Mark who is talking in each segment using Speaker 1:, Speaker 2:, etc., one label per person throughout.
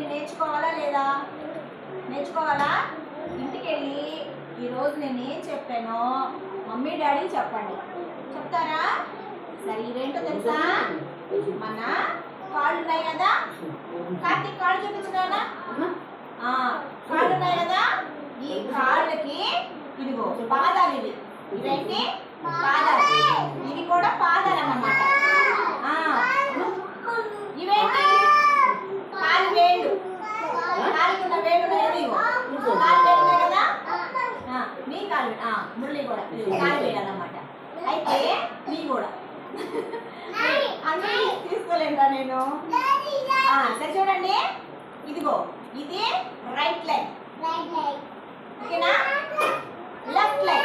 Speaker 1: మీరు నేర్చుకోవాలా లేదా నేర్చుకోవాలా ఇంటికి వెళ్ళి ఈరోజు నేను ఏం చెప్పానో మమ్మీ డాడీ చెప్పండి చెప్తారా సరే ఇవేంటో తెలుసా మన కాళ్ళు ఉన్నాయి కదా కార్తీక్ కాళ్ళు చూపించినానా ఆ, కాళ్ళు ఉన్నాయి కదా ఈ కాళ్ళకి ఇదిగో పాదాలు ఇవి ఇవేంటి పాదాలు ఇవి కూడా పాదాలు అన్నమాట ఆ, ఇవేంటి కాలు వేళ్ళు కాలుకున్న వేళ్ళు ఉన్నాయి కదా ఇగో కాలు వేళ్ళు ఉన్నాయి కదా ఆ, మీ కాలు ఆ, మురళి కూడా ఇది కాలు వేలు అన్నమాట అయితే మీ కూడా అన్నీ తీసుకోలేంటా నేను ఆ, సరే చూడండి ఇదిగో ఇది రైట్ లెగ్ ఓకేనా left leg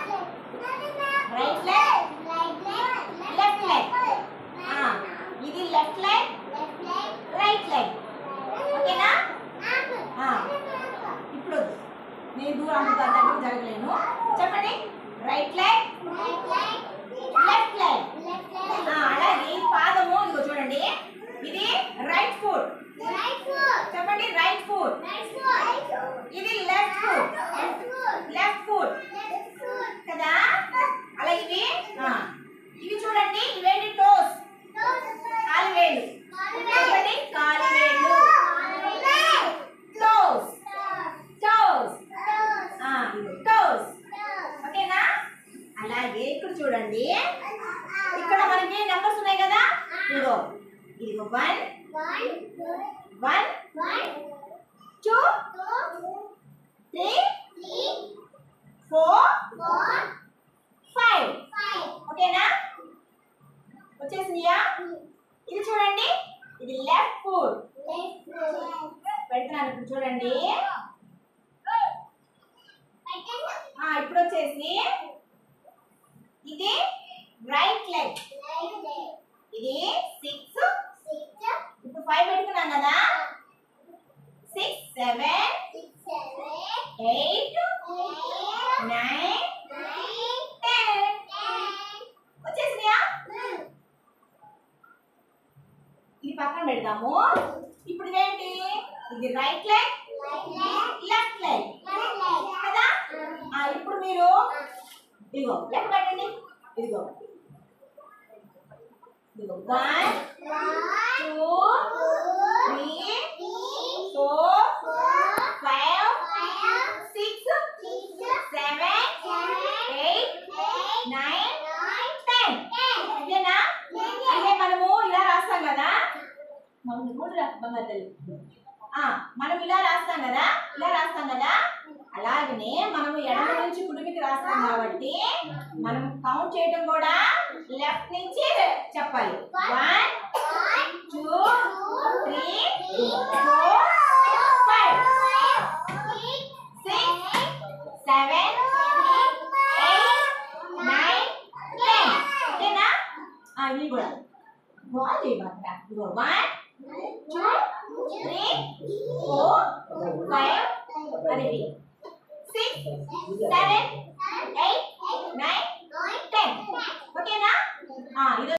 Speaker 1: right leg left leg ఇది లెఫ్ట్ లెగ్ రైట్ లెగ్ ఓకేనా ఆ, ఇప్పుడు వద్దు. నేను దూరం అంత దగ్గర జరగలేను చెప్పండి రైట్ లెగ్ లెఫ్ట్ లెగ్ అలాగే ఈ పాదము ఇదిగో చూడండి ఇది రైట్ ఫుట్ చెప్పండి రైట్ ఫుట్ ఇది లెఫ్ట్ ఫుట్ లెఫ్ట్ ఫుట్ కదా అలా ఇవి ఆ, ఇవి చూడండి ఇవేంటి టోస్ కాలు వేలు చెప్పండి కాలు వేలు టోస్ టోస్ టోస్ ఓకేనా అలాగే ఇక్కడ చూడండి ఇక్కడ మనకి నెంబర్స్ ఉన్నాయి కదా ఇదిగో ఇదిగో one one two three four five ఓకేనా వచ్చేసిందియా ఇది చూడండి ఇది లెఫ్ట్ ఫుట్ పెడుతున్నాను ఇప్పుడు చూడండి ఆ, ఇప్పుడు వచ్చేసి ఇది రైట్ లెగ్ ఇది సిక్స్ ఇప్పుడు ఫైవ్ పెట్టుకున్నాం కదా six seven eight nine ten వచ్చేసినాయా ఇది పక్కన పెడదాము ఇప్పుడు ఇదేంటి ఇది రైట్ లెగ్ లెఫ్ట్ లెగ్ కదా ఆ, ఇప్పుడు మీరు ఇదిగో లెక్క పెట్టండి ఇదిగో ఇదిగో one two three four five six seven eight nine ten ఇదేనా అంటే మనము ఇలా రాస్తాం కదా మనం మూడు రాస్తాం కదా తల్లి. ఆ, మనం ఇలా రాస్తాం కదా ఇలా రాస్తాం కదా అలాగనే మనము ఎడమ నుంచి కుడికి రాస్తాం కాబట్టి మనం కౌంట్ చేయడం కూడా లెఫ్ట్ నుంచి చెప్పాలి one two three four five six seven eight nine ten ఓకేనా ఆ, ఇవి కూడా బాల్ చేయమంటారా ఇదిగో one two three four five అది సిక్స్ సెవెన్